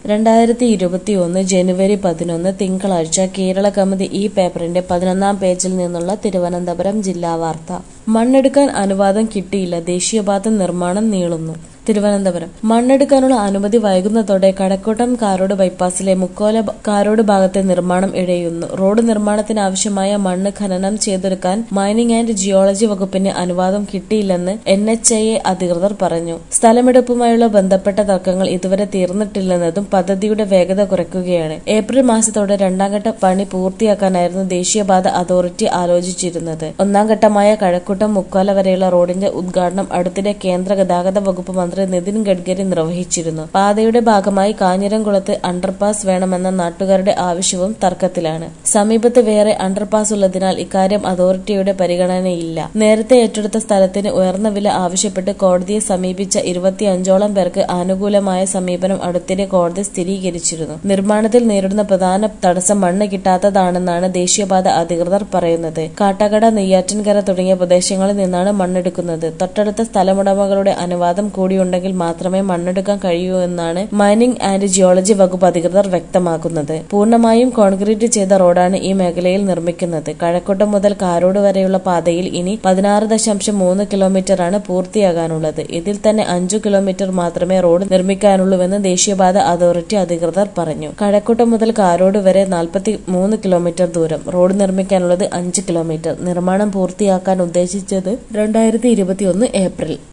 രണ്ടായിരത്തി ഇരുപത്തിയൊന്ന് ജനുവരി പതിനൊന്ന് തിങ്കളാഴ്ച കേരള കൗമുദി ഈ പേപ്പറിന്റെ പതിനൊന്നാം പേജിൽ നിന്നുള്ള തിരുവനന്തപുരം ജില്ലാ വാർത്ത മണ്ണെടുക്കാൻ അനുവാദം കിട്ടിയില്ല ദേശീയപാത നിർമ്മാണം നീളുന്നു തിരുവനന്തപുരം മണ്ണെടുക്കാനുള്ള അനുമതി വൈകുന്നതോടെ കടക്കോട്ടം കാരോട് ബൈപ്പാസിലെ മുക്കോല ബ- കാരോട് ഭാഗത്തെ നിർമ്മാണം ഇഴയുന്നു റോഡ് നിർമ്മാണത്തിനാവശ്യമായ മണ്ണ് ഖനനം ചെയ്തെടുക്കാൻ മൈനിംഗ് ആൻഡ് ജിയോളജി വകുപ്പിന് അനുവാദം കിട്ടിയില്ലെന്ന് എൻ എച്ച് ഐ എ അധികൃതർ പറഞ്ഞു സ്ഥലമെടുപ്പുമായുള്ള ബന്ധപ്പെട്ട തർക്കങ്ങൾ ഇതുവരെ തീർന്നിട്ടില്ലെന്നതും പദ്ധതിയുടെ വേഗത കുറയ്ക്കുകയാണ് ഏപ്രിൽ മാസത്തോടെ രണ്ടാം ഘട്ട പണി പൂർത്തിയാക്കാനായിരുന്നു ദേശീയപാത അതോറിറ്റി ആലോചിച്ചിരുന്നത് ഒന്നാം ഘട്ടമായ കഴക്കൂട്ടം മുക്കോല വരെയുള്ള റോഡിന്റെ ഉദ്ഘാടനം അടുത്തിടെ കേന്ദ്ര ഗതാഗത വകുപ്പ് മന്ത്രി നിതിൻ ഗഡ്കരി നിർവഹിച്ചിരുന്നു പാതയുടെ ഭാഗമായി കാഞ്ഞിരംകുളത്ത് അണ്ടർപാസ് വേണമെന്ന നാട്ടുകാരുടെ ആവശ്യവും തർക്കത്തിലാണ് സമീപത്ത് വേറെ അണ്ടർപാസ് ഉള്ളതിനാൽ ഇക്കാര്യം അതോറിറ്റിയുടെ പരിഗണനയില്ല നേരത്തെ ഏറ്റെടുത്ത സ്ഥലത്തിന് ഉയർന്ന വില ആവശ്യപ്പെട്ട് കോടതിയെ സമീപിച്ച ഇരുപത്തിയഞ്ചോളം പേർക്ക് അനുകൂലമായ സമീപനം അടുത്തിടെ കോടതി സ്ഥിരീകരിച്ചിരുന്നു നിർമ്മാണത്തിൽ നേരിടുന്ന പ്രധാന തടസ്സം മണ്ണ് കിട്ടാത്തതാണെന്നാണ് ദേശീയപാത അധികൃതർ പറയുന്നത് കാട്ടാക്കട നെയ്യാറ്റിൻകര തുടങ്ങിയ പ്രദേശങ്ങളിൽ നിന്നാണ് മണ്ണെടുക്കുന്നത് തൊട്ടടുത്ത സ്ഥലമുടമകളുടെ അനുവാദം കൂടിയുണ്ടെങ്കിൽ മാത്രമേ മണ്ണെടുക്കാൻ കഴിയൂ എന്നാണ് മൈനിംഗ് ആൻഡ് ജിയോളജി വകുപ്പ് അധികൃതർ വ്യക്തമാക്കുന്നത് പൂർണ്ണമായും കോൺക്രീറ്റ് ചെയ്ത റോഡാണ് ഈ മേഖലയിൽ നിർമ്മിക്കുന്നത് കഴക്കൂട്ടം മുതൽ കാരോട് വരെയുള്ള പാതയിൽ ഇനി പതിനാറ് ദശാംശം മൂന്ന് കിലോമീറ്ററാണ് പൂർത്തിയാകാനുള്ളത് ഇതിൽ തന്നെ അഞ്ചു കിലോമീറ്റർ മാത്രമേ റോഡ് നിർമ്മിക്കാനുള്ളൂവെന്ന് ദേശീയപാത അതോറിറ്റി അധികൃതർ പറഞ്ഞു കഴക്കൂട്ടം മുതൽ കാരോട് വരെ നാൽപ്പത്തി മൂന്ന് കിലോമീറ്റർ ദൂരം റോഡ് നിർമ്മിക്കാനുള്ളത് അഞ്ച് കിലോമീറ്റർ നിർമ്മാണം പൂർത്തിയാക്കാൻ ഉദ്ദേശിച്ചത് രണ്ടായിരത്തി ഇരുപത്തിയൊന്ന് ഏപ്രിൽ